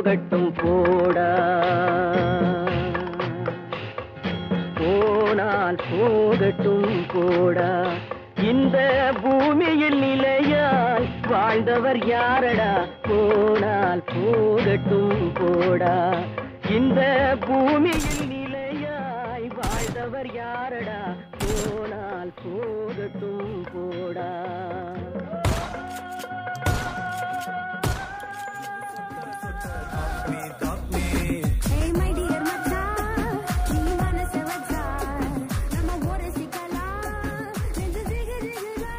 போகட்டும் போடா போனால் போகட்டும் போடா இந்த பூமியில் நிலையாய் வாழ்ந்தவர் யாரடா போனால் போகட்டும் போடா இந்த பூமியில் நிலையாய் வாழ்ந்தவர் யாரடா போனால் போகட்டும் போடா Hey my dear மச்சான் நீ மனச வச்சா நம்ம ஊரை சிக்கலாம் நெஞ்சு ஜிகு ஜிகுதா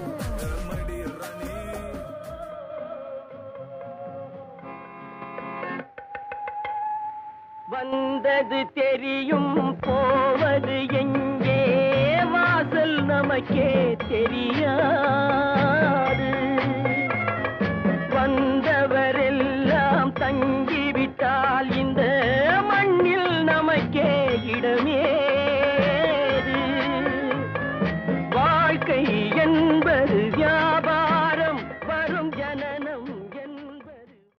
வந்தது தெரியும் போவது எங்கே வாசல் நமக்கே தெரியாது